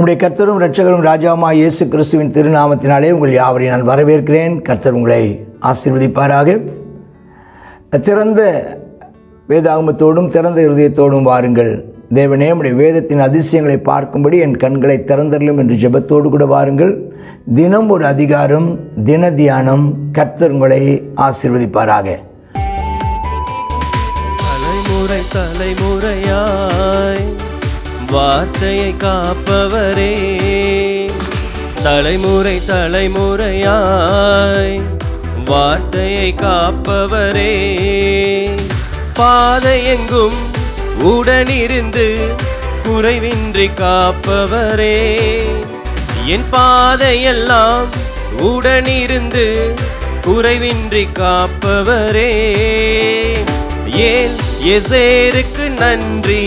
நம்முடைய கர்த்தரும் இரட்சகரும் ராஜாவுமா இயேசு கிறிஸ்துவின் திருநாமத்தினாலே உங்கள் யாவரையும் நான் வரவேற்கிறேன் கர்த்தர் உங்களை ஆசீர்வதிப்பாராக திறந்த வேதாகமத்தோடும் திறந்த இருதயத்தோடும் வாருங்கள் தேவனே உடைய வேதத்தின் அதிசயங்களை பார்க்கும்படி என் கண்களை திறந்தரலும் என்று ஜெபத்தோடு கூட வாருங்கள் தினம் ஒரு அதிகாரம் தின தியானம் கர்த்தர் உங்களை ஆசீர்வதிப்பாராக தலைமுறை தலைமுறையாய் வார்த்தையை காப்பவரே தலைமுறை தலைமுறையாய் வார்த்தையை காப்பவரே பாதையெங்கும் உடனிருந்து குறைவின்றி காப்பவரே என் பாதையெல்லாம் உடனிருந்து குறைவின்றி காப்பவரே ஏன் எசேருக்கு நன்றி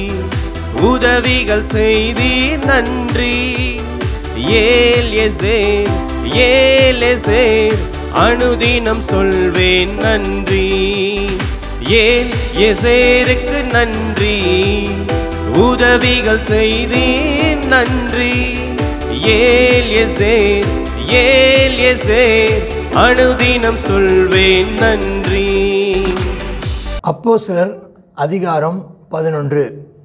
உதவிகள் செய்தீர் நன்றி ஏல் எசேர் ஏல் எசேர் அனுதினம் சொல்வேன் நன்றி ஏன் எசேருக்கு நன்றி உதவிகள் செய்தீர் நன்றி ஏல் எசேர் ஏல் எசேர் அனுதினம் சொல்வேன் நன்றி அப்போ சிலர் அதிகாரம் பதினொன்று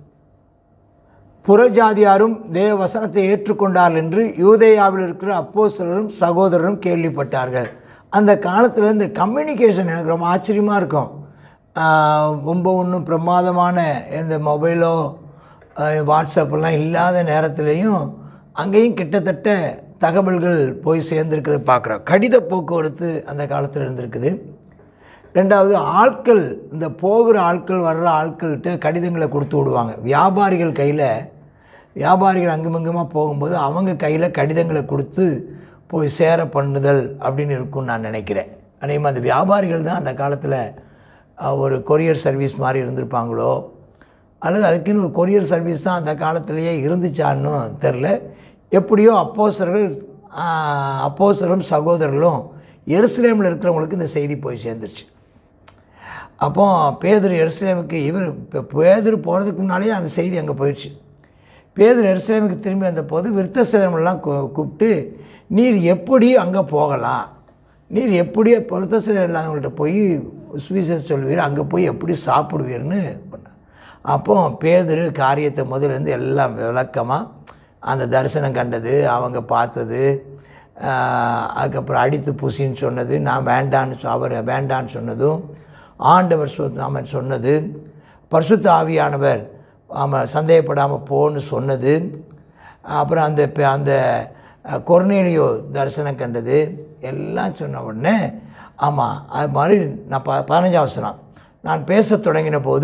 புறஜாதியாரும் தேவ வசனத்தை ஏற்றுக்கொண்டார்கள் என்று யூதேயாவில் இருக்கிற அப்போ சிலரும் சகோதரரும் கேள்விப்பட்டார்கள் அந்த காலத்தில் இந்த கம்யூனிகேஷன் எனக்கு ரொம்ப ஆச்சரியமாக இருக்கும் ஆஹ் ரொம்ப ஒன்றும் பிரமாதமான இந்த மொபைலோ ஆஹ் வாட்ஸ்அப்பெல்லாம் இல்லாத நேரத்துலேயும் அங்கேயும் கிட்டத்தட்ட தகவல்கள் போய் சேர்ந்துருக்கிறத பார்க்குறோம் கடித போக்குவரத்து அந்த காலத்தில் இருந்திருக்குது ரெண்டாவது ஆட்கள் இந்த போகிற ஆட்கள் வர்ற ஆட்கள்கிட்ட கடிதங்களை கொடுத்து விடுவாங்க வியாபாரிகள் கையில் வியாபாரிகள் அங்குமங்குமா போகும்போது அவங்க கையில் கடிதங்களை கொடுத்து போய் சேர பண்ணுதல் அப்படின்னு இருக்கும்னு நான் நினைக்கிறேன் அதேமாதிரி அந்த வியாபாரிகள் தான் அந்த காலத்தில் அஹ், ஒரு கொரியர் சர்வீஸ் மாதிரி இருந்திருப்பாங்களோ அல்லது அதுக்குன்னு ஒரு கொரியர் சர்வீஸ் தான் அந்த காலத்திலேயே இருந்துச்சான்னு தெரில எப்படியோ அப்போசர்கள் அப்போசரும் சகோதரர்களும் எருசலேமில் இருக்கிறவங்களுக்கு இந்த செய்தி போய் சேர்ந்துருச்சு அப்போ பேதர் எருசலேமுக்கு இவர் இப்போ பேதர் போகிறதுக்கு முன்னாலேயே அந்த செய்தி அங்கே போயிடுச்சு பேதர் எருசலேமுக்கு திரும்பி வந்தபோது விருத்த சேதனமெல்லாம் கூப்பிட்டு நீர் எப்படி அங்கே போகலாம் நீர் எப்படி விருத்த சேதனம் இல்லாதவங்கள்ட்ட போய் சுவிசேஷம் சொல்வீர் அங்கே போய் எப்படி சாப்பிடுவீர்னு பண்ணார் அப்போ பேதர் காரியத்தை முதலேருந்து எல்லாம் விளக்கமாக அந்த தரிசனம் கண்டது அவங்க பார்த்தது ஆஹ், அதுக்கப்புறம் அடித்து பூசின்னு சொன்னது நான் வேண்டான்னு சொ- அவர் வேண்டான்னு சொன்னதும் ஆண்டவர் சொ நாம சொன்னது பரிசுத்த ஆவியானவர் ஆமாம் சந்தேகப்படாமல் போன்னு சொன்னது அப்புறம் அந்த பெ- அந்த அஹ், கொர்நேலியோ தரிசனம் கண்டது எல்லாம் சொன்ன உடனே ஆமாம் அது மாதிரி நான் ப பதினஞ்சாம் வசனம் நான் பேசத் தொடங்கின போது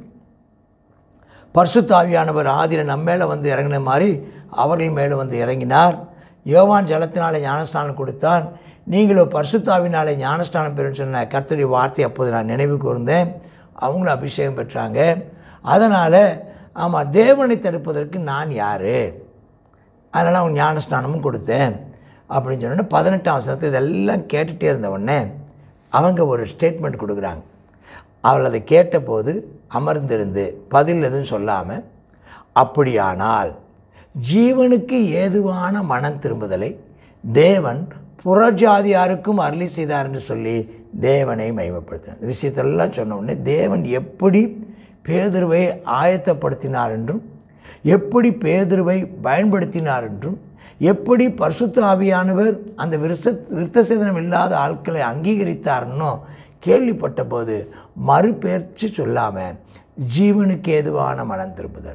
பரிசுத்தாவியானவர் ஆதிர நம்ம மேலே வந்து இறங்கின மாதிரி அவர்கள் மேலே வந்து இறங்கினார் யோவான் ஜலத்தினாலே ஞானஸ்நானம் கொடுத்தான் நீங்களோ பரிசுத்தாவினாலே ஞானஸ்நானம் பெறுன்னு சொன்ன கர்த்தருடைய வார்த்தை அப்போது நான் நினைவு கூர்ந்தேன் அவங்களும் அபிஷேகம் பெற்றாங்க அதனால் ஆமாம் தேவனை தடுப்பதற்கு நான் யார் அதனால் அவங்க ஞானஸ்நானமும் கொடுத்தேன் அப்படின்னு சொன்னோன்னே பதினெட்டாம் வசனத்தை இதெல்லாம் கேட்டுகிட்டே இருந்த உடனே அவங்க ஒரு ஸ்டேட்மெண்ட் கொடுக்குறாங்க அவள் அதை கேட்டபோது அமர்ந்திருந்து பதில் எதுவும் சொல்லாமல் அப்படியானால் ஜீவனுக்கு ஏதுவான மனம் திரும்புதலை தேவன் புறஜாதியாருக்கும் அருளி செய்தார் என்று சொல்லி தேவனை மகிமைப்படுத்தினார் இந்த விஷயத்தெல்லாம் சொன்ன உடனே தேவன் எப்படி பேதுருவை ஆயத்தப்படுத்தினார் என்றும் எப்படி பேதுருவை பயன்படுத்தினார் என்றும் எப்படி பரிசுத்த ஆவியானவர் அந்த விருச விருத்தசேதனம் இல்லாத ஆட்களை அங்கீகரித்தார்னோ கேள்விப்பட்ட போது மறுபேர்ச்சி சொல்லாமல் ஜீவனுக்கு ஏதுவான மனம் திரும்புதல்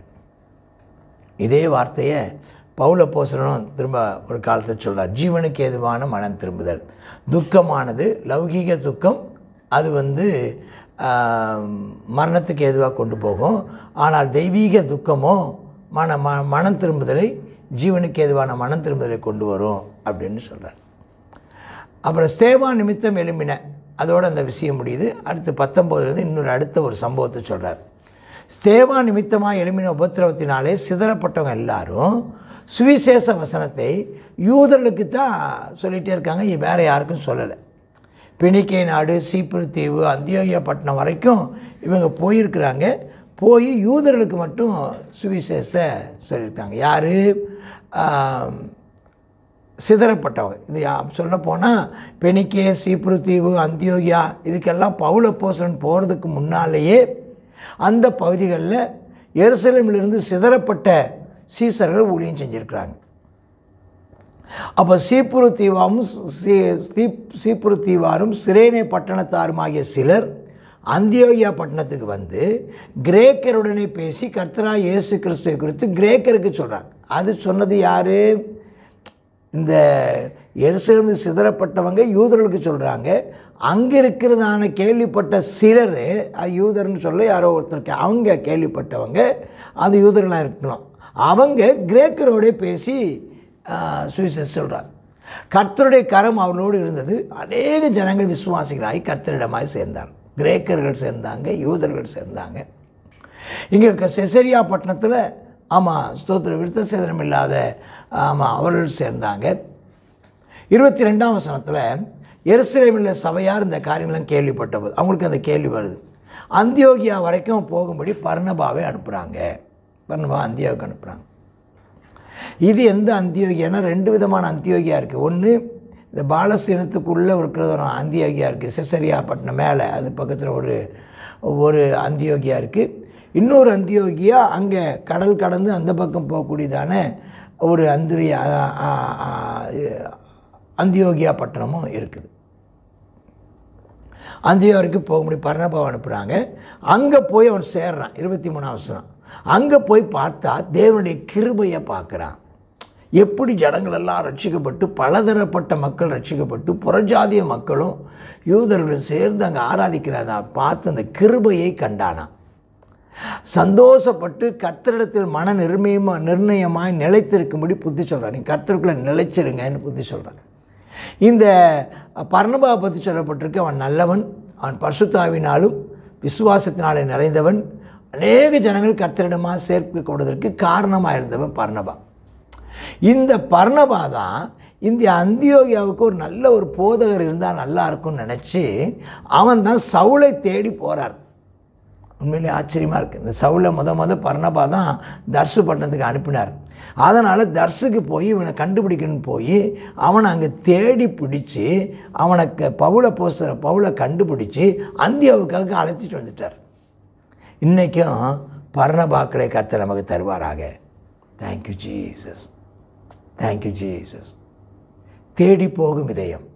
இதே வார்த்தையை பவுல போசனும் திரும்ப ஒரு காலத்தில் சொல்றார் ஜீவனுக்கு ஏதுவான மனம் திரும்புதல் துக்கமானது லௌகீக துக்கம் அது வந்து ஆம், மரணத்துக்கு ஏதுவாக கொண்டு போகும் ஆனால் தெய்வீக துக்கமோ மன ம மனம் திரும்புதலை ஜீவனுக்கு ஏதுவான மனம் திரும்புதலை கொண்டு வரும் அப்படின்னு சொல்கிறார் அப்புறம் ஸ்தேவா நிமித்தம் எழும்பின அதோட அந்த விஷயம் முடியுது அடுத்து பத்தொம்போதுலேருந்து இன்னொரு அடுத்த ஒரு சம்பவத்தை சொல்கிறார் ஸ்தேவா நிமித்தமாக எழும்பின உபத்திரவத்தினாலே சிதறப்பட்டவங்க எல்லாரும் சுவிசேஷ வசனத்தை யூதர்களுக்கு தான் சொல்லிகிட்டே இருக்காங்க இ- வேற யாருக்கும் சொல்லலை பிணிக்கை நாடு சீப்புரு தீவு அந்தியோகியா பட்டினம் வரைக்கும் இவங்க போயிருக்கிறாங்க போய் யூதர்களுக்கு மட்டும் சுவிசேஷ சொல்லியிருக்காங்க யார் சிதறப்பட்டவங்க இது சொல்ல போனால் பெனிக்கே சீப்ரு தீவு அந்தியோகியா இதுக்கெல்லாம் பவுல போசன் போகிறதுக்கு முன்னாலேயே அந்த பகுதிகளில் எருசலேமிலிருந்து சிதறப்பட்ட சீசர்கள் ஊழியம் செஞ்சுருக்கிறாங்க அப்போ சீப்புரு தீவாவும் சீப்புரு தீவாரும் சிரேனே பட்டணத்தாரும் ஆகிய சிலர் அந்தியோகியா பட்டணத்துக்கு வந்து கிரேக்கருடனே பேசி கர்த்தரா இயேசு கிறிஸ்துவை குறித்து கிரேக்கருக்கு சொல்கிறாங்க அது சொன்னது யார் இந்த எருசலேந்து சிதறப்பட்டவங்க யூதர்களுக்கு சொல்கிறாங்க அங்கே இருக்கிறதான கேள்விப்பட்ட சிலர் அது யூதர்னு சொல்ல யாரோ ஒருத்தருக்கு அவங்க கேள்விப்பட்டவங்க அது யூதர்களாக இருக்கணும் அவங்க கிரேக்கரோட பேசி சுவிசேஷ் சொல்கிறாங்க கர்த்தருடைய கரம் அவர்களோடு இருந்தது அநேக ஜனங்கள் விசுவாசிகளாகி கர்த்தரிடமாய் சேர்ந்தார் கிரேக்கர்கள் சேர்ந்தாங்க யூதர்கள் சேர்ந்தாங்க இங்கே செசரியா பட்டணத்தில் ஆமாம் ஸ்தோத்திர விருத்த சேதனம் இல்லாத ஆமாம் அவர்கள் சேர்ந்தாங்க இருபத்தி ரெண்டாம் வசனத்தில் எருசலேமில் சபையார் இந்த காரியங்கள்லாம் கேள்விப்பட்டபோது அவங்களுக்கு அந்த கேள்வி வருது அந்தியோகியா வரைக்கும் போகும்படி பர்ணபாவை அனுப்புகிறாங்க பர்ணபா அந்தியோக்கு அனுப்புகிறாங்க இது எந்த அந்தியோகியானா ரெண்டு விதமான அந்தியோகியா இருக்குது ஒன்று இந்த பாலசீனத்துக்குள்ளே இருக்கிறது ஒரு அந்தியோகியா இருக்குது சிசரியா பட்டினம் மேலே அது பக்கத்தில் ஒரு ஒரு அந்தியோகியா இருக்குது இன்னொரு அந்தியோகியா அங்கே கடல் கடந்து அந்த பக்கம் போகக்கூடியதான ஒரு அந்திரியா அந்தியோகியா பட்டணமும் இருக்குது அந்தியோருக்கு போக முடியும் பர்ணபாவை அனுப்புகிறாங்க அங்கே போய் அவன் சேர்றான் இருபத்தி மூணாம் வருஷம் அங்கே போய் பார்த்தா தேவனுடைய கிருபையை பார்க்குறான் எப்படி ஜனங்கள் எல்லாம் ரட்சிக்கப்பட்டு பலதரப்பட்ட மக்கள் ரட்சிக்கப்பட்டு புறஜாதிய மக்களும் யூதர்களும் சேர்ந்து அங்கே ஆராதிக்கிறதா பார்த்து அந்த கிருபையை கண்டானான் சந்தோஷப்பட்டு கர்த்தரிடத்தில் மன நிர்மயமாக நிர்ணயமாய் நிலைத்திருக்கும்படி புத்தி சொல்கிறான் நீ கர்த்தருக்குள்ளே நிலைச்சிருங்கன்னு புத்தி சொல்கிறான் இந்த பர்ணபாவை பற்றி சொல்லப்பட்டிருக்கு அவன் நல்லவன் அவன் பரிசுத்தாவினாலும் விசுவாசத்தினாலே நிறைந்தவன் அநேக ஜனங்கள் கர்த்தரிடமாக சேர்க்கப்படுவதற்கு காரணமாக இருந்தவன் பர்ணபா இந்த பர்ணபா தான் இந்த அந்தியோகியாவுக்கு ஒரு நல்ல ஒரு போதகர் இருந்தால் நல்லா இருக்கும்னு நினச்சி அவன் தான் சவுளை தேடி போகிறார் உண்மையிலே ஆச்சரியமாக இருக்குது இந்த சவுளை முத முத பர்ணபா தான் தர்சு பட்டணத்துக்கு அனுப்பினார் அதனால் தர்சுக்கு போய் இவனை கண்டுபிடிக்கணும்னு போய் அவனை அங்கே தேடி பிடிச்சி அவனுக்கு பவுளை போஸ்டர் பவுளை கண்டுபிடிச்சி அந்தியாவுக்காக அழைச்சிட்டு வந்துட்டார் இன்றைக்கும் பர்ணபாக்களை கர்த்தர் நமக்கு தருவாராக தேங்க்யூ ஜீசஸ் தேங்க்யூ ஜீசஸ் தேடி போகும் இதயம்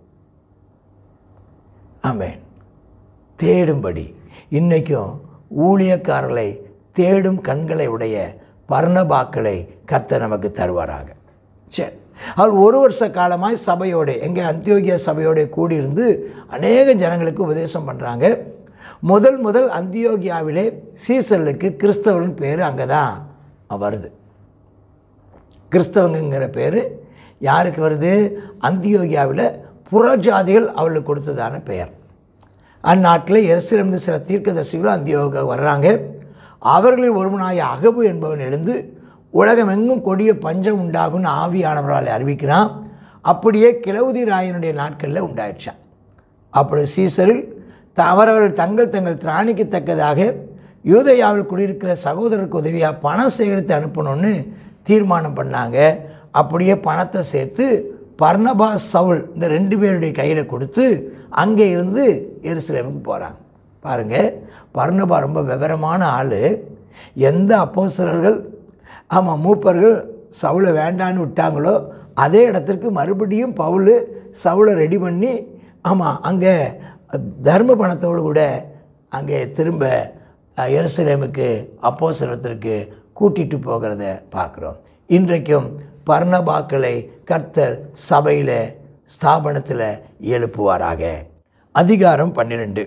ஆமேன் தேடும்படி இன்றைக்கும் ஊழியக்காரர்களை தேடும் கண்களை உடைய பர்ணபாக்களை கர்த்தர் நமக்கு தருவாராக சரி அவர் ஒரு வருஷ காலமாய் சபையோடு எங்கே அந்தியோகிய சபையோட கூடியிருந்து அநேக ஜனங்களுக்கு உபதேசம் பண்ணுறாங்க முதல் முதல் அந்தியோகியாவிலே சீசர்களுக்கு கிறிஸ்தவன் பேர் அங்கே தான் வருது கிறிஸ்தவங்கிற பேர் யாருக்கு வருது அந்தியோகியாவில் புறஜாதிகள் அவளுக்கு கொடுத்ததான பெயர் அந்நாட்டில் எருசலேமிருந்து சில தீர்க்கதரிசிகளும் அந்தியோக வர்றாங்க அவர்களில் ஒருவனாய அகபு என்பவன் எழுந்து உலகமெங்கும் கொடிய பஞ்சம் உண்டாகும்னு ஆவியானவர்களால் அறிவிக்கிறான் அப்படியே கிளவுதி ராயனுடைய நாட்களில் உண்டாயிடுச்சான் அப்படி சீசரில் த- அவரவர்கள் தங்கள் தங்கள் திராணிக்கத்தக்கதாக யூதயாவில் குடியிருக்கிற சகோதரருக்கு உதவியாக பணம் சேகரித்து அனுப்பணும்னு தீர்மானம் பண்ணாங்க அப்படியே பணத்தை சேர்த்து பர்னபா சவுல் இந்த ரெண்டு பேருடைய கையில் கொடுத்து அங்கே இருந்து எருசலேமுக்கு போகிறாங்க பாருங்கள் பர்னபா ரொம்ப விவரமான ஆள் எந்த அப்போஸ்தலர்கள் ஆமாம் மூப்பர்கள் சவுளை வேண்டான்னு விட்டாங்களோ அதே இடத்திற்கு மறுபடியும் பவுல் சவுளை ரெடி பண்ணி ஆமாம் அங்கே தர்ம பணத்தோடு கூட அங்கே திரும்ப அஹ், எருசலேமுக்கு அப்போஸ்தலத்திற்கு கூட்டிட்டு போகிறத பார்க்குறோம் இன்றைக்கும் பர்ணபாக்களை கர்த்தர் சபையில் ஸ்தாபனத்தில் எழுப்புவாராக அதிகாரம் பன்னிரெண்டு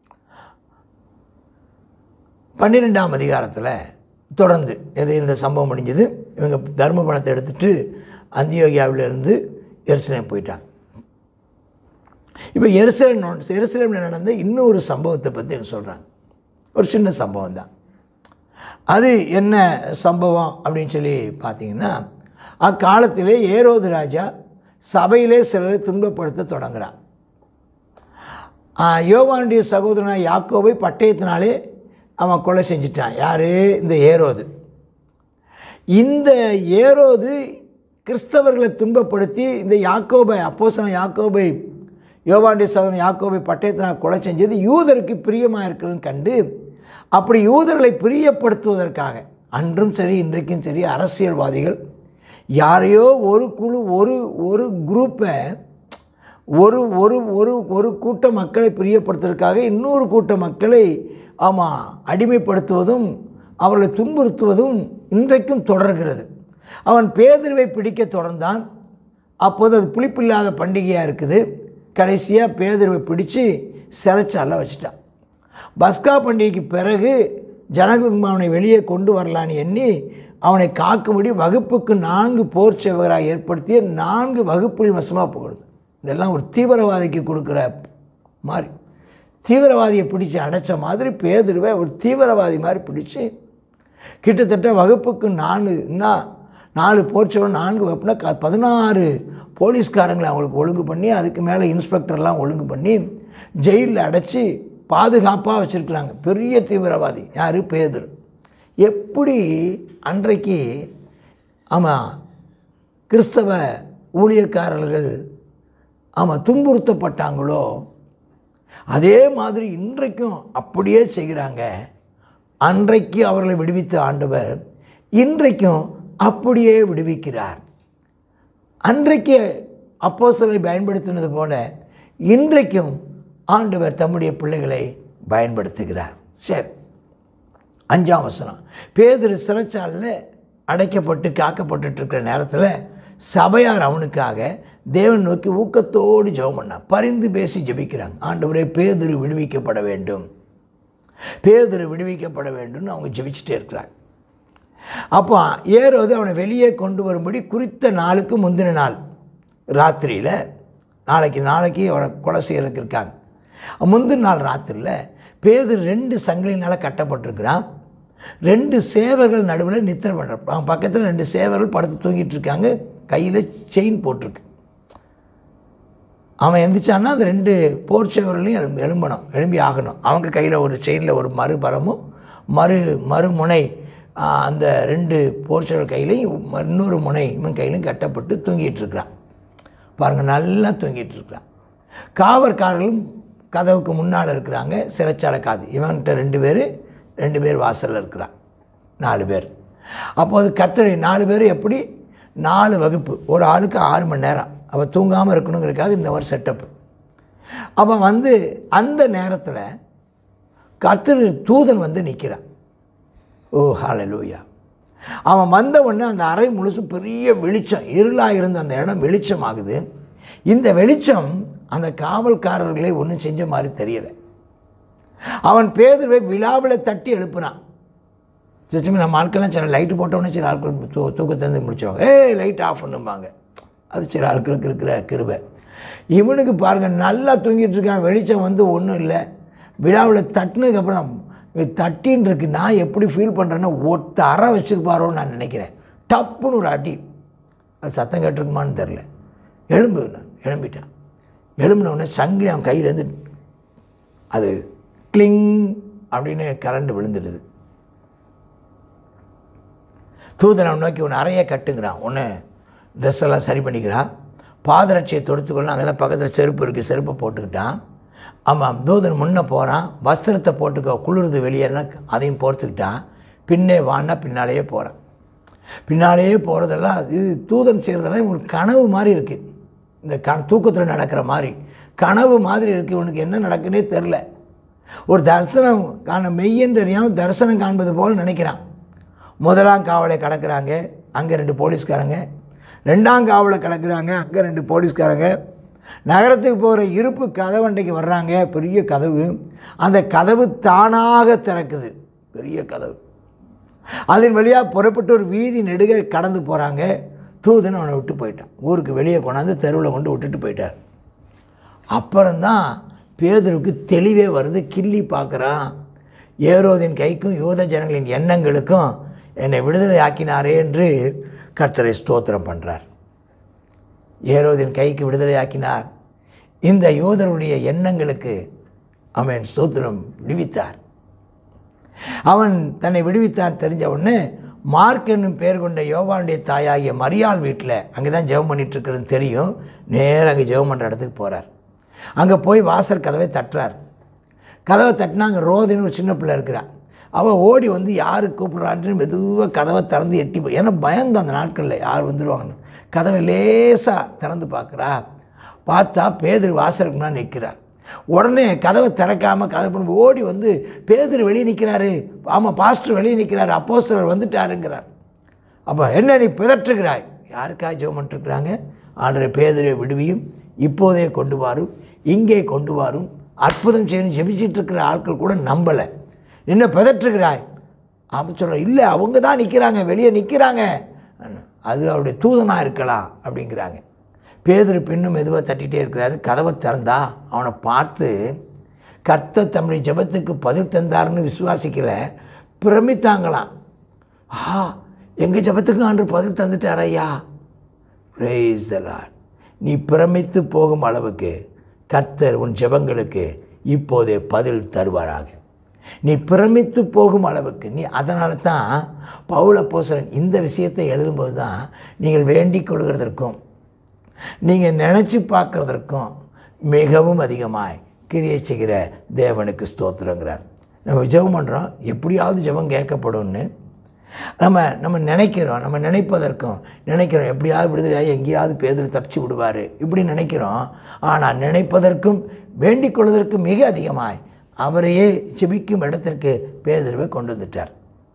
பன்னிரெண்டாம் அதிகாரத்தில் தொடர்ந்து எது இந்த சம்பவம் முடிஞ்சது இவங்க தர்ம பணத்தை எடுத்துட்டு அந்தியோகியாவிலிருந்து எருசலேம் போயிட்டாங்க இப்போ எருசலேம் எருசலேமில் நடந்த இன்னொரு சம்பவத்தை பற்றி எனக்கு சொல்கிறாங்க ஒரு சின்ன சம்பவம் தான் அது என்ன சம்பவம் அப்படின்னு சொல்லி பார்த்தீங்கன்னா அக்காலத்திலே ஏரோது ராஜா சபையிலே சிலரை துன்பப்படுத்த தொடங்குறான் ஆ, யோவானுடைய சகோதரனான யாக்கோவை பட்டயத்தினாலே அவன் கொலை செஞ்சிட்டான் யார் இந்த ஏரோது இந்த ஏரோது கிறிஸ்தவர்களை துன்பப்படுத்தி இந்த யாக்கோபை அப்போசன யாக்கோபை யோவாண்டி சகோதரன் யாக்கோபை பட்டயத்தினால் கொலை செஞ்சது யூதருக்கு பிரியமாக இருக்கிறதுன்னு கண்டு அப்படி யூதர்களை பிரியப்படுத்துவதற்காக அன்றும் சரி இன்றைக்கும் சரி அரசியல்வாதிகள் யாரையோ ஒரு குழு ஒரு ஒரு குரூப்பை ஒரு ஒரு ஒரு ஒரு கூட்ட மக்களை பிரியப்படுத்துவதற்காக இன்னொரு கூட்ட மக்களை ஆமாம் அடிமைப்படுத்துவதும் அவர்களை துன்புறுத்துவதும் இன்றைக்கும் தொடர்கிறது அவன் பேதுருவை பிடிக்க தொடர்ந்தான் அப்போது அது புளிப்பில்லாத பண்டிகையாக இருக்குது கடைசியாக பேதுருவை பிடிச்சு சிறைச்சால வச்சுட்டான் பஸ்கா பண்டிகைக்கு பிறகு ஜனகுமார் அவனை வெளியே கொண்டு வரலான்னு எண்ணி அவனை காக்கும்படி வகுப்புக்கு நான்கு போர் சேவகராக ஏற்படுத்திய நான்கு வகுப்புகளின் வசமாக போடுது இதெல்லாம் ஒரு தீவிரவாதிக்கு கொடுக்குற மாதிரி தீவிரவாதியை பிடிச்சு அடைச்ச மாதிரி பேதுருவை ஒரு தீவிரவாதி மாதிரி பிடிச்சு கிட்டத்தட்ட வகுப்புக்கு நாலு என்ன நாலு போர்ச்சவன் நான்கு வகுப்புனா க பதினாறு போலீஸ்காரங்களை அவங்களுக்கு ஒழுங்கு பண்ணி அதுக்கு மேலே இன்ஸ்பெக்டர்லாம் ஒழுங்கு பண்ணி ஜெயிலில் அடைச்சி பாதுகாப்பாக வச்சுருக்குறாங்க பெரிய தீவிரவாதி யார் பேதுரு எப்படி அன்றைக்கு ஆமாம் கிறிஸ்தவ ஊழியக்காரர்கள் ஆமாம் துன்புறுத்தப்பட்டாங்களோ அதே மாதிரி இன்றைக்கும் அப்படியே செய்கிறாங்க அன்றைக்கு அவர்களை விடுவித்த ஆண்டவர் இன்றைக்கும் அப்படியே விடுவிக்கிறார் அன்றைக்கு அப்போஸ்தலரை பயன்படுத்தினது போல இன்றைக்கும் ஆண்டவர் தம்முடைய பிள்ளைகளை பயன்படுத்துகிறார் சரி அஞ்சாம் வசனம் பேதுரு சிறைச்சாலில் அடைக்கப்பட்டு காக்கப்பட்டுட்டு இருக்கிற நேரத்தில் சபையார் அவனுக்காக தேவன் நோக்கி ஊக்கத்தோடு ஜெபம் பண்ணான் பரிந்து பேசி ஜெபிக்கிறாங்க ஆண்டவரே பேதுரு விடுவிக்கப்பட வேண்டும் பேதுரு விடுவிக்கப்பட வேண்டும்னு அவங்க ஜெபிச்சுட்டே இருக்கிறாங்க அப்போ ஏரோது அவனை வெளியே கொண்டு வரும்படி குறித்த நாளுக்கு முந்தின நாள் ராத்திரியில் நாளைக்கு நாளைக்கு அவனை கொலை செய்யறதுக்கு இருக்காங்க முந்தின நாள் ராத்திரியில் பேதர் ரெண்டு சங்கிலினால் கட்டப்பட்டிருக்கிறான் ரெண்டு சேவர்கள் நடுவில் நித்திரை பண்ணுறான் அவன் பக்கத்தில் ரெண்டு சேவர்கள் படுத்து தூங்கிட்டு இருக்காங்க கையில் செயின் போட்டிருக்கு அவன் எந்திரிச்சான்னா அந்த ரெண்டு போர் சேவர்களையும் எழும்பி எழும்பணும் எழும்பி ஆகணும் அவங்க கையில் ஒரு செயினில் ஒரு மறுபரமும் மறு மறுமுனை ஆ, அந்த ரெண்டு போர் சேவல் கையிலையும் ம- இன்னொரு முனை இவன் கையிலையும் கட்டப்பட்டு தூங்கிட்டு இருக்கிறான் பாருங்கள் நல்லா தூங்கிட்டு இருக்கிறான் காவற்காரர்களும் கதவுக்கு முன்னால் இருக்கிறாங்க சிறைச்சாலை காது இவன்கிட்ட ரெண்டு பேர் ரெண்டு பேர் வாசலில் இருக்கிறான் நாலு பேர் அப்போது கத்தரை நாலு பேர் எப்படி நாலு வகுப்பு ஒரு ஆளுக்கு ஆறு மணி நேரம் அவள் தூங்காமல் இருக்கணுங்கிறதுக்காக இந்த மாதிரி செட்டப்பு அவன் வந்து அந்த நேரத்தில் கர்த்தர் தூதன் வந்து நிற்கிறான் ஓ ஹalleluya அவன் வந்த உடனே அந்த அறை முழுசும் பெரிய வெளிச்சம் இருளாக இருந்த அந்த இடம் வெளிச்சமாகுது இந்த வெளிச்சம் அந்த காவல்காரர்களை ஒன்றும் செஞ்ச மாதிரி தெரியலை அவன் பேதுருவை விழாவில் தட்டி எழுப்புனான் சிஸ்டமே நம்ம ஆட்கள்லாம் சில லைட்டு போட்டோன்னே சில ஆட்கள் தூ தூக்கத்தந்து முடிச்சிருவாங்க ஏய் லைட் ஆஃப் பண்ணும்பாங்க அது சில ஆட்களுக்கு இருக்கிற கிருபை இவனுக்கு பாருங்கள் நல்லா தூங்கிட்டு இருக்கான் வெளிச்சம் வந்து ஒன்றும் இல்லை விழாவில் தட்டினதுக்கப்புறம் இவன் தட்டின்னு இருக்கு நான் எப்படி ஃபீல் பண்ணுறேன்னா ஒத்த அறை வச்சுருப்பாரோன்னு நான் நினைக்கிறேன் டப்புன்னு ஒரு அடி அது சத்தம் கேட்டிருக்குமான்னு தெரில எலும்பு நான் எழும்பிட்டான் எழும்பின உடனே சங்கிலி அவன் கையிலேருந்து அது கிளிங் அப்படின்னு கரண்ட் விழுந்துடுது தூதனை நோக்கி ஒன்று அறையை கட்டுங்கிறான் ஒன்று ட்ரெஸ் எல்லாம் சரி பண்ணிக்கிறான் பாதரட்சியை தொடுத்துக்கொள்ள அங்கே தான் பக்கத்தில் செருப்பு இருக்குது செருப்பை போட்டுக்கிட்டான் ஆமாம் தூதன் முன்னே போகிறான் வஸ்திரத்தை போட்டுக்கோ குளிருது வெளியேன்னா அதையும் போர்த்துக்கிட்டான் பின்னே வான்னா பின்னாலேயே போகிறான் பின்னாலேயே போகிறதெல்லாம் இது தூதன் செய்கிறதெல்லாம் ஒரு கனவு மாதிரி இருக்குது இந்த க தூக்கத்தில் நடக்கிற மாதிரி கனவு மாதிரி இருக்குது இவனுக்கு என்ன நடக்குன்னே தெரில ஒரு தரிசனம் காண மெய்யன் தெரியாமல் தரிசனம் காண்பது போல் நினைக்கிறான் முதலாம் காவலை கடக்குறாங்க அங்கே ரெண்டு போலீஸ்காரங்க ரெண்டாம் காவலை கடக்குறாங்க அங்கே ரெண்டு போலீஸ்காரங்க நகரத்துக்கு போகிற இருப்பு கதவண்டைக்கு வர்றாங்க பெரிய கதவு அந்த கதவு தானாக திறக்குது பெரிய கதவு அதன் வழியாக புறப்பட்டு ஒரு வீதி நெடுக கடந்து போகிறாங்க தூதன் அவனை விட்டு போயிட்டான் ஊருக்கு வெளியே கொண்டாந்து தெருவில் கொண்டு விட்டுட்டு போயிட்டார் அப்புறம்தான் பேதருக்கு தெளிவே வருது கிள்ளி பார்க்குறான் ஏரோதின் கைக்கும் யூத ஜனங்களின் எண்ணங்களுக்கும் என்னை விடுதலை ஆக்கினாரே என்று கர்த்தரை ஸ்தோத்திரம் பண்ணுறார் ஏரோதின் கைக்கு விடுதலை ஆக்கினார் இந்த யூதருடைய எண்ணங்களுக்கு அவன் ஸ்தோத்திரம் விடுவித்தார் அவன் தன்னை விடுவித்தான் தெரிஞ்ச உடனே மார்க் என்னும் பேர் கொண்ட யோவானுடைய தாயாகிய மரியாள் வீட்டில் அங்கே தான் ஜெபம் பண்ணிட்டு இருக்கிறது தெரியும் நேரா அங்கே ஜெபம் பண்ணுற இடத்துக்கு போகிறார் அங்கே போய் வாசல் கதவை தட்டுறார் கதவை தட்டினா அங்கே ரோதின்னு ஒரு சின்ன பிள்ளை இருக்கிறா அவள் ஓடி வந்து யார் கூப்பிட்றான்ட்டு மெதுவாக கதவை திறந்து எட்டி போய் ஏன்னா பயந்து அந்த நாட்களில் யார் வந்துடுவாங்கன்னு கதவை லேசாக திறந்து பார்க்குறா பார்த்தா பேதர் வாசலுக்கு முன்னாடி நிற்கிறார் உடனே கதவை திறக்காமல் கதை பண்ணி ஓடி வந்து பேதர் வெளியே நிற்கிறாரு ஆமாம் பாஸ்டர் வெளியே நிற்கிறாரு அப்போஸ்தலர் வந்துட்டாருங்கிறார் அப்போ என்ன நீ பிதற்றுகிறாய் யாருக்காக ஜெபம் பண்ணிட்டுருக்குறாங்க ஆண்டரை பேதரை விடுவியும் இப்போதே கொண்டு வாரும் இங்கே கொண்டு வாரும் அற்புதம் செய்யணும் ஜெபிச்சிட்டு இருக்கிற ஆட்கள் கூட நம்பலை என்ன பிதற்றுகிறாய் அப்போ சொல்ல இல்லை அவங்க தான் நிற்கிறாங்க வெளியே நிற்கிறாங்க அது அவருடைய தூதனாக இருக்கலாம் அப்படிங்கிறாங்க பேதர் பின்னும் மெதுவாக தட்டிகிட்டே இருக்கிறாரு கதவை திறந்தா அவனை பார்த்து கர்த்தர் தம்முடைய ஜெபத்துக்கு பதில் தந்தாருன்னு விசுவாசிக்கல பிரமித்தாங்களாம் ஆ எங்கள் ஜெபத்துக்கு ஆண்டு பதில் தந்துட்டார் ஐயா praise the Lord நீ பிரமித்து போகும் அளவுக்கு கர்த்தர் உன் ஜெபங்களுக்கு இப்போதே பதில் தருவாராக நீ பிரமித்து போகும் அளவுக்கு நீ அதனால தான் பவுல போசரன் இந்த விஷயத்தை எழுதும்போது தான் நீங்கள் வேண்டிக் கொள்கிறதற்கும் நீங்கள் நினச்சி பார்க்குறதற்கும் மிகவும் அதிகமாய் கிரியை செய்கிற தேவனுக்கு ஸ்தோத்திரங்கிறார் நம்ம ஜெபம் பண்ணுறோம் எப்படியாவது ஜெபம் கேட்கப்படும்னு நம்ம நம்ம நினைக்கிறோம் நம்ம நினைப்பதற்கும் நினைக்கிறோம் எப்படியாவது விடுதலையாகி எங்கேயாவது பேதர் தப்பிச்சு விடுவார் இப்படி நினைக்கிறோம் ஆனால் நினைப்பதற்கும் வேண்டிக் கொள்வதற்கும் மிக அதிகமாய் அவரையே ஜெபிக்கும் இடத்திற்கு பேதர்வை கொண்டு வந்துட்டார்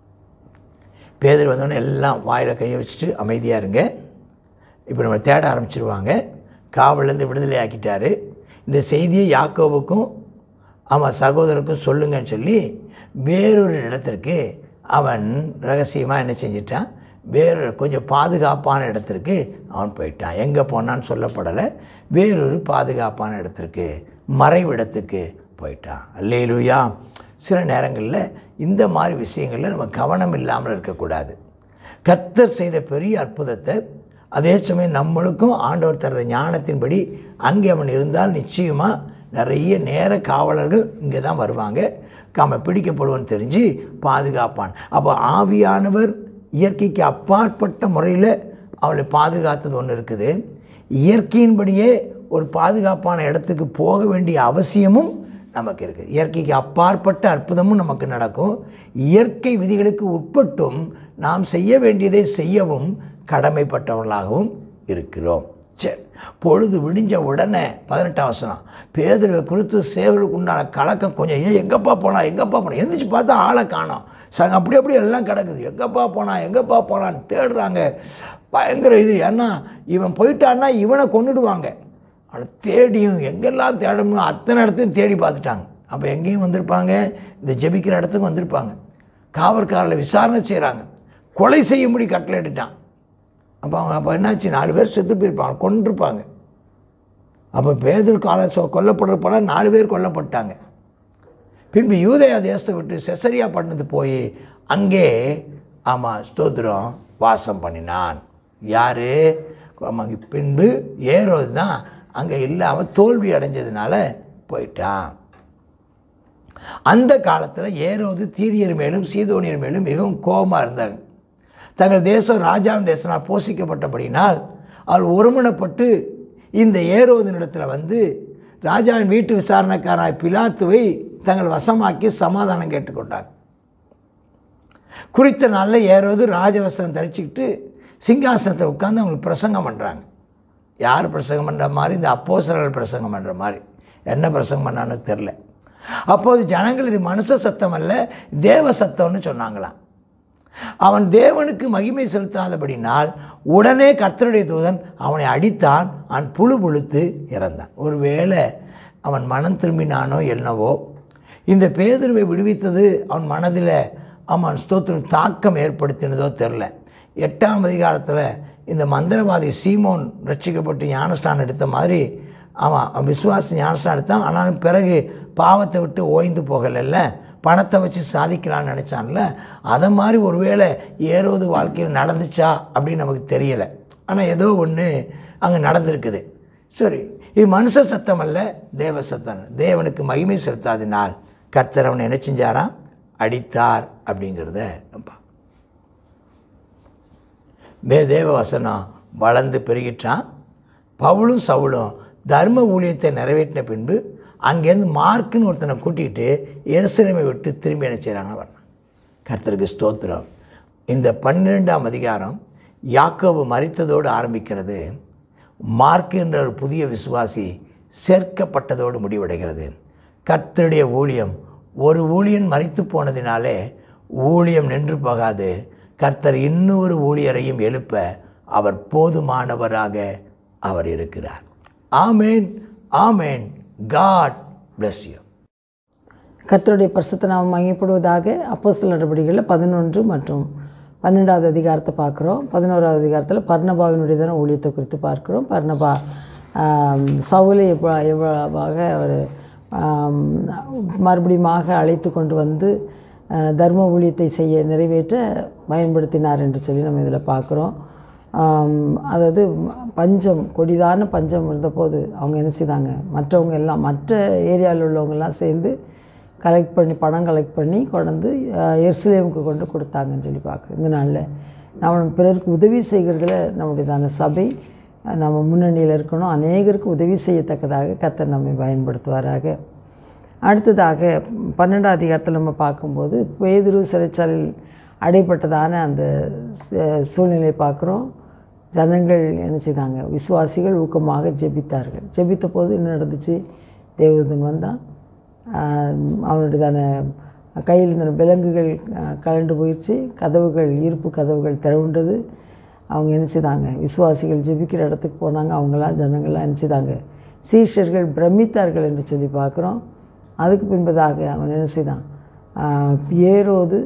பேதர் வந்தோடனே எல்லாம் வாயில் கையை வச்சுட்டு அமைதியாக இருங்க இப்போ நம்ம தேட ஆரம்பிச்சிருவாங்க காவலேருந்து விடுதலை ஆக்கிட்டாரு இந்த செய்தியை யாக்கோவுக்கும் ஆமாம் சகோதரருக்கும் சொல்லுங்கன்னு சொல்லி வேறொரு இடத்திற்கு அவன் ரகசியமாக என்ன செஞ்சிட்டான் வேறொரு கொஞ்சம் பாதுகாப்பான இடத்திற்கு அவன் போயிட்டான் எங்கே போனான்னு சொல்லப்படலை வேறொரு பாதுகாப்பான இடத்திற்கு மறைவிடத்துக்கு போயிட்டான் அல்லேலூயா சில நேரங்களில் இந்த மாதிரி விஷயங்களில் நம்ம கவனம் இல்லாமல் இருக்கக்கூடாது கர்த்தர் செய்த பெரிய அற்புதத்தை அதே சமயம் நம்மளுக்கும் ஆண்டவர் தர்ற ஞானத்தின்படி அங்கே அவன் இருந்தால் நிச்சயமாக நிறைய நேர காவலர்கள் இங்கே தான் வருவாங்க காம பிடிக்கப்படுவோன்னு தெரிஞ்சு பாதுகாப்பான் அப்போ ஆவியானவர் இயற்கைக்கு அப்பாற்பட்ட முறையில் அவளை பாதுகாத்தது ஒன்று இருக்குது இயற்கையின்படியே ஒரு பாதுகாப்பான இடத்துக்கு போக வேண்டிய அவசியமும் நமக்கு இருக்குது இயற்கைக்கு அப்பாற்பட்ட அற்புதமும் நமக்கு நடக்கும் இயற்கை விதிகளுக்கு உட்பட்டும் நாம் செய்ய வேண்டியதை செய்யவும் கடமைப்பட்டவர்களாகவும் இருக்கிறோம் சரி பொழுது விடிஞ்ச உடனே பதினெட்டாம் வசனம் பேதர்வை குறித்து சேவலுக்கு உண்டான கலக்கம் கொஞ்சம் ஏன் எங்கப்பா போனா எங்கப்பா போனா எந்திரிச்சு பார்த்தா ஆளை காணோம் ச அப்படி அப்படி எல்லாம் கிடக்குது எங்கப்பா போனா எங்கப்பா போனான்னு தேடுறாங்க பயங்கர இது ஏன்னா இவன் போயிட்டான்னா இவனை கொன்னுடுவாங்க அவனை தேடியும் எங்கெல்லாம் தேடணுமோ அத்தனை இடத்தையும் தேடி பார்த்துட்டாங்க அப்போ எங்கேயும் வந்திருப்பாங்க இந்த ஜெபிக்கிற இடத்துக்கு வந்திருப்பாங்க காவற்காரில் விசாரணை செய்கிறாங்க கொலை செய்யும்படி கட்டளையிட்டுட்டான் அப்போ அவங்க அப்போ என்னாச்சு நாலு பேர் செத்து போயிருப்பாங்க கொண்டிருப்பாங்க அப்போ பேதர் கால சொ கொல்லப்படுறப்பல நாலு பேர் கொல்லப்பட்டாங்க பின்பு யூதயா தேசத்தை விட்டு செசரியா பட்டணத்து போய் அங்கே ஆமாம் ஸ்தோத்திரம் வாசம் பண்ணினான் யார் ஆமாங்க பின்பு ஏரோது தான் அங்கே இல்லாமல் தோல்வி அடைஞ்சதுனால போயிட்டான் அந்த காலத்தில் ஏரோது தீரியர் மேலும் சீதோனியர் மேலும் மிகவும் கோபமாக இருந்தாங்க தங்கள் தேசம் ராஜாவின் தேசனால் போஷிக்கப்பட்டபடினால் அவள் ஒருமனப்பட்டு இந்த ஏரோதனிடத்தில் வந்து ராஜாவின் வீட்டு விசாரணைக்காரனாய் பிலாத்துவை தங்கள் வசமாக்கி சமாதானம் கேட்டுக்கொண்டாங்க குறித்த நாளில் ஏரோது ராஜவசனம் தரிச்சுக்கிட்டு சிங்காசனத்தை உட்காந்து அவங்களுக்கு பிரசங்கம் பண்ணுறாங்க யார் பிரசங்கம் பண்ணுற மாதிரி இந்த அப்போசர்கள் பிரசங்கம் பண்ணுற மாதிரி என்ன பிரசங்கம் பண்ணான்னு தெரில அப்போது ஜனங்கள் இது மனுஷ சத்தம் அல்ல தேவ சத்தம்னு சொன்னாங்களாம் அவன் தேவனுக்கு மகிமை செலுத்தாதபடினால் உடனே கர்த்தருடைய தூதன் அவனை அடித்தான் அவன் புழு புழுத்து இறந்தான் ஒருவேளை அவன் மனம் திரும்பினானோ என்னவோ இந்த பேதுருவை விடுவித்தது அவன் மனதில் அவன் ஸ்தோத்திரம் தாக்கம் ஏற்படுத்தினதோ தெரில எட்டாம் அதிகாரத்தில் இந்த மந்திரவாதி சீமோன் ரட்சிக்கப்பட்டு ஞானஸ்தானம் எடுத்த மாதிரி அவன் விசுவாச ஞானஸ்தானம் எடுத்தான் ஆனாலும் பிறகு பாவத்தை விட்டு ஓய்ந்து போகலைல்ல பணத்தை வச்சு சாதிக்கலான்னு நினச்சான்ல அதை மாதிரி ஒருவேளை ஏறோது வாழ்க்கையில் நடந்துச்சா அப்படின்னு நமக்கு தெரியலை ஆனால் ஏதோ ஒன்று அங்கே நடந்திருக்குது சரி இது மனுஷ சத்தம் அல்ல தேவ சத்தம் தேவனுக்கு மகிமை செலுத்தாதினால் கர்த்தர் அவனை என்ன செஞ்சாராம் அடித்தார் அப்படிங்கிறத நம்ம பார்க்கணும். மே தேவ வசனம் வளர்ந்து பெருகிட்டான் பவுலும் சவுலும் தர்ம ஊழியத்தை நிறைவேற்றின பின்பு அங்கேருந்து மார்க்குன்னு ஒருத்தனை கூட்டிகிட்டு எருசலேமை விட்டு திரும்பி என்ன செய்கிறாங்க வரணும் கர்த்தருக்கு ஸ்தோத்திரம் இந்த பன்னிரெண்டாம் அதிகாரம் யாக்கோபு மறித்ததோடு ஆரம்பிக்கிறது மார்க் என்ற ஒரு புதிய விசுவாசி சேர்க்கப்பட்டதோடு முடிவடைகிறது கர்த்தருடைய ஊழியம் ஒரு ஊழியன் மறித்து போனதினாலே ஊழியம் நின்று போகாது கர்த்தர் இன்னொரு ஊழியரையும் எழுப்ப அவர் போதுமானவராக அவர் இருக்கிறார் amen amen God bless you கர்த்தருடைய பரிசுத்த நாமம் மகிமைப்படுவதாக அப்போஸ்தலர் நடவடிக்கைகளில் பதினொன்று மற்றும் பன்னெண்டாவது அதிகாரத்தை பார்க்குறோம் பதினோராவது அதிகாரத்தில் பர்ணபாவினுடைய தான ஊழியத்தை குறித்து பார்க்குறோம் பர்ணபா ஆம், சவுலை எவ்வளோ எவ்வளவாக அவர் ஆம், மறுபடியுமாக அழைத்து கொண்டு வந்து ஆ, தர்ம ஊழியத்தை செய்ய நிறைவேற்ற பயன்படுத்தினார் என்று சொல்லி நம்ம இதில் பார்க்குறோம் ஆம், அதாவது பஞ்சம் கொடிதான பஞ்சம் இருந்தபோது அவங்க என்ன செய்தாங்க மற்றவங்க எல்லாம் மற்ற ஏரியாவில் உள்ளவங்கெல்லாம் சேர்ந்து கலெக்ட் பண்ணி பணம் கலெக்ட் பண்ணி கொண்டு எருசலேமுக்கு கொண்டு கொடுத்தாங்கன்னு சொல்லி பார்க்குறோம் இந்த நாளில் நம்ம பிறருக்கு உதவி செய்கிறதுல நம்முடையதான சபை அஹ், நம்ம முன்னணியில் இருக்கணும் அநேகருக்கு உதவி செய்யத்தக்கதாக கர்த்தர் நம்மை பயன்படுத்துவாராக அடுத்ததாக பன்னெண்டாம் அதிகாரத்தில் நம்ம பார்க்கும்போது பேதுரு சிறைச்சாலையில் அடைப்பட்டதான அந்த ச- சூழ்நிலையை பார்க்குறோம் ஜனங்கள் என்ன செய்தாங்க விசுவாசிகள் ஊக்கமாக ஜெபித்தார்கள் ஜெபித்த போது என்ன நடந்துச்சு தேவதூதன் வந்தான் ஆஹ் அவனுடையதான கையில் இருந்த விலங்குகள் ஆஹ் கலண்டு போயிடுச்சு கதவுகள் ஈர்ப்பு கதவுகள் திறவுண்டது அவங்க என்ன செய்தாங்க விசுவாசிகள் ஜெபிக்கிற இடத்துக்கு போனாங்க அவங்களாம் ஜனங்கள்லாம் என்ன செய்தாங்க சீஷர்கள் பிரமித்தார்கள் என்று சொல்லி பார்க்குறோம் அதுக்கு பின்பதாக அவன் என்ன செய்தான் ஆஹ் ஏரோது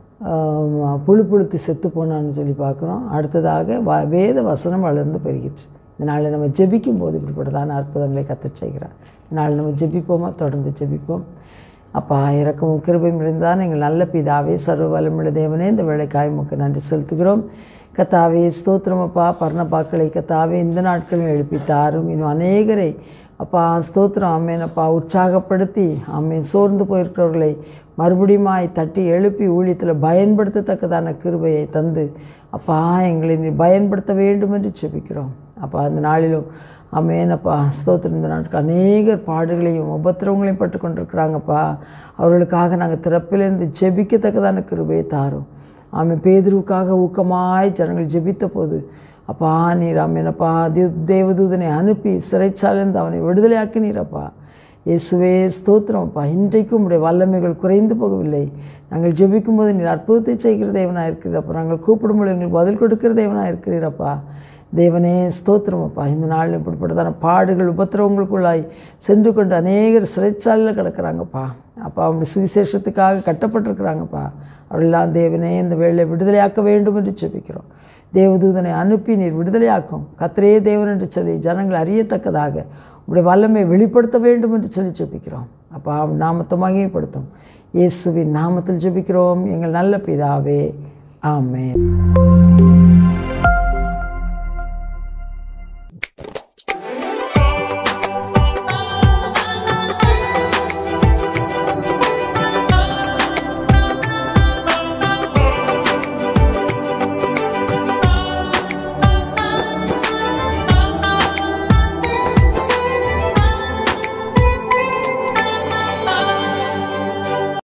ஆஹ் புழு புழுத்து செத்து போனான்னு சொல்லி பார்க்குறோம் அடுத்ததாக வ வேத வசனம் வளர்ந்து பெருகிற்று இதனால் நம்ம ஜெபிக்கும் போது இப்படிப்பட்டதான அற்புதங்களை கற்றுச் செய்கிறார் இதனால் நம்ம ஜெபிப்போமா தொடர்ந்து ஜெபிப்போம் அப்பா இறக்கமும் கிருபையும் இருந்தால் எங்கள் நல்ல பிதாவே சர்வ வல்லமுள்ள தேவனே இந்த வேலைக்காய் உமக்கு நன்றி செலுத்துகிறோம் கத்தாவே ஸ்தோத்திரம் அப்பா பர்ணப்பாக்களை கத்தாவே இந்த நாட்களும் எழுப்பித்தாரும் இன்னும் அநேகரை அப்பா ஸ்தோத்திரம் ஆமேன் அப்பா உற்சாகப்படுத்தி ஆமேன் சோர்ந்து போயிருக்கிறவர்களை மறுபடியுமாய் தட்டி எழுப்பி ஊழியத்தில் பயன்படுத்தத்தக்கதான கிருபையை தந்து அப்பா எங்களை நீ பயன்படுத்த வேண்டும் என்று செபிக்கிறோம் அப்பா அந்த நாளிலும் ஆமேனப்பா ஸ்தோத்திரம் இந்த நாட்டுக்கு அநேகர் பாடுகளையும் உபத்திரவங்களையும் பட்டு கொண்டிருக்கிறாங்கப்பா அவர்களுக்காக நாங்கள் திறப்பிலிருந்து ஜெபிக்கத்தக்கதான கிருபையை தாரும் ஆமாம் பேதுருவுக்காக ஊக்கமாய் ஜனங்கள் ஜெபித்த போது அப்பா நீர் ஆமேனப்பா தே- தேவதூதனை அனுப்பி சிறைச்சாலிருந்து அவனை விடுதலையாக்கினீரப்பா இயேசுவே ஸ்தோத்திரம் அப்பா இன்றைக்கும் உடைய வல்லமைகள் குறைந்து போகவில்லை நாங்கள் ஜெபிக்கும்போது நீர் அற்புதத்தை செய்கிற தேவனாக இருக்கிறப்பா நாங்கள் கூப்பிடும்போது எங்களுக்கு பதில் கொடுக்கிற தேவனாக இருக்கிறீரப்பா தேவனே ஸ்தோத்திரம் அப்பா இந்த நாள் இப்படிப்பட்டதான பாடுகள் உபத்திரவங்களுக்குள்ளாய் சென்று கொண்டு அநேகர் சிறைச்சாலையில் கிடக்குறாங்கப்பா அப்பா அவங்க சுவிசேஷத்துக்காக கட்டப்பட்டிருக்கிறாங்கப்பா அவரெல்லாம் தேவனே இந்த வேளை விடுதலையாக்க வேண்டும் என்று ஜெபிக்கிறோம் தேவதூதனை அனுப்பி நீர் விடுதலையாக்கும் கத்திரே தேவன் என்று சொல்லி ஜனங்கள் அறியத்தக்கதாக உடைய வல்லமை வெளிப்படுத்த வேண்டும் என்று சொல்லி ஜெபிக்கிறோம் அப்பா அவன் நாமத்தை மகிமைப்படுத்தும் இயேசுவின் நாமத்தில் ஜெபிக்கிறோம் எங்கள் நல்ல பிதாவே ஆமென்